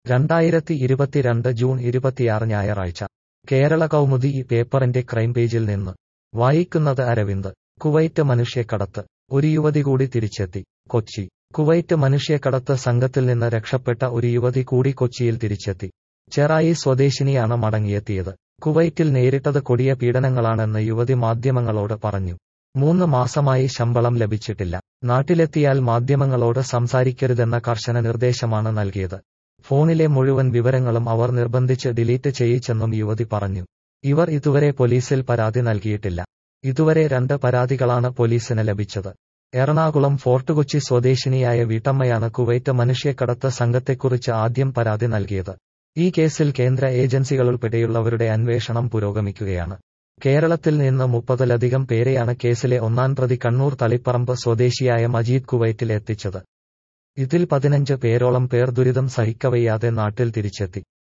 രണ്ടായിരത്തി ഇരുപത്തിരണ്ട് ജൂൺ ഇരുപത്തിയാറ് ഞായറാഴ്ച കേരള കൗമുദി ഈ പേപ്പറിന്റെ ക്രൈം പേജിൽ നിന്ന് വായിക്കുന്നത് അരവിന്ദ് കുവൈറ്റ് മനുഷ്യക്കടത്ത് ഒരു യുവതി കൂടി തിരിച്ചെത്തി കൊച്ചി കുവൈറ്റ് മനുഷ്യക്കടത്ത് സംഘത്തിൽ നിന്ന് രക്ഷപ്പെട്ട ഒരു യുവതി കൂടി കൊച്ചിയിൽ തിരിച്ചെത്തി ചെറായി സ്വദേശിനിയാണ് മടങ്ങിയെത്തിയത് കുവൈറ്റിൽ നേരിട്ടത് കൊടിയ പീഡനങ്ങളാണെന്ന് യുവതി മാധ്യമങ്ങളോട് പറഞ്ഞു മൂന്ന് മാസമായി ശമ്പളം ലഭിച്ചിട്ടില്ല നാട്ടിലെത്തിയാൽ മാധ്യമങ്ങളോട് സംസാരിക്കരുതെന്ന കർശന നിർദ്ദേശമാണ് നൽകിയത് ഫോണിലെ മുഴുവൻ വിവരങ്ങളും അവർ നിർബന്ധിച്ച് ഡിലീറ്റ് ചെയ്യിച്ചെന്നും യുവതി പറഞ്ഞു ഇവർ ഇതുവരെ പോലീസിൽ പരാതി നൽകിയിട്ടില്ല ഇതുവരെ രണ്ട് പരാതികളാണ് പോലീസിന് ലഭിച്ചത് എറണാകുളം ഫോർട്ട് കൊച്ചി സ്വദേശിനിയായ വീട്ടമ്മയാണ് കുവൈറ്റ് മനുഷ്യക്കടത്ത് സംഘത്തെക്കുറിച്ച് ആദ്യം പരാതി നൽകിയത് ഈ കേസിൽ കേന്ദ്ര ഏജൻസികളുൾപ്പെടെയുള്ളവരുടെ അന്വേഷണം പുരോഗമിക്കുകയാണ് കേരളത്തിൽ നിന്ന് മുപ്പതിലധികം പേരെയാണ് കേസിലെ ഒന്നാം പ്രതി കണ്ണൂർ തളിപ്പറമ്പ് സ്വദേശിയായ മജീദ് കുവൈറ്റിൽ എത്തിച്ചത് ഇതിൽ പതിനഞ്ച് പേരോളം പേർ ദുരിതം സഹിക്കവയ്യാതെ നാട്ടിൽ തിരിച്ചെത്തി